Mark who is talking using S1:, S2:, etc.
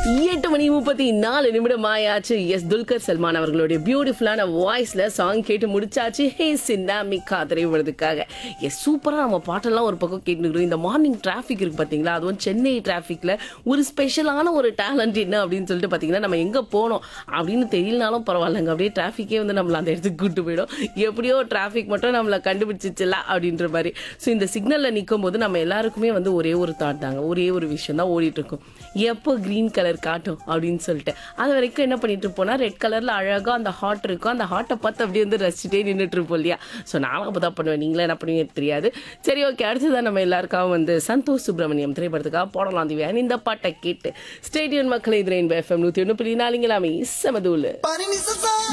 S1: எட்டு மணி முப்பத்தி நாலு நிமிடம் ஆயாச்சு எஸ் துல்கர் சல்மான் அவர்களுடைய பியூட்டிஃபுல்லான வாய்ஸ்ல சாங் கேட்டு முடிச்சாச்சு ஹே சின்னாமி திரைப்படத்துக்காக எஸ் சூப்பரா நம்ம பாட்டெல்லாம் ஒரு பக்கம் கேட்டுக்கிறோம் இந்த மார்னிங் டிராஃபிக் இருக்கு பாத்தீங்களா அதுவும் சென்னை டிராஃபிக்ல ஒரு ஸ்பெஷலான ஒரு டேலண்ட் என்ன அப்படின்னு சொல்லிட்டு பாத்தீங்கன்னா நம்ம எங்க போனோம் அப்படின்னு தெரியலனாலும் பரவாயில்லைங்க அப்படியே டிராஃபிக்கே வந்து நம்மள அந்த இடத்துக்கு கூட்டு போயிடும் எப்படியோ டிராஃபிக் மட்டும் நம்மள கண்டுபிடிச்சிச்சுல அப்படின்ற மாதிரி ஸோ இந்த சிக்னல்ல நிற்கும் போது நம்ம எல்லாருக்குமே வந்து ஒரே ஒரு தாட் தாங்க ஒரே ஒரு விஷயம் தான் ஓடிட்டு இருக்கும் எப்போ கிரீன் கலர் காட்டும் அப்படின்னு சொல்லிட்டு அது வரைக்கும் என்ன பண்ணிட்டு போனா ரெட் கலர்ல அழகா அந்த ஹாட் இருக்கும் அந்த ஹாட்டை பார்த்து அப்படியே வந்து ரசிச்சுட்டே நின்றுட்டு இருப்போம் இல்லையா ஸோ நானும் அப்போ தான் பண்ணுவேன் நீங்களே என்ன பண்ணுவீங்க தெரியாது சரி ஓகே அடுத்ததான் நம்ம எல்லாருக்காகவும் வந்து சந்தோஷ் சுப்பிரமணியம் திரைப்படத்துக்காக போடலாம் திவ்யான் இந்த பாட்டை கேட்டு ஸ்டேடியம் மக்களை எதிரேன் எஃப்எம் நூற்றி ஒன்று புள்ளி நாலுங்களாமே செமதூள்
S2: Pani ni sa sa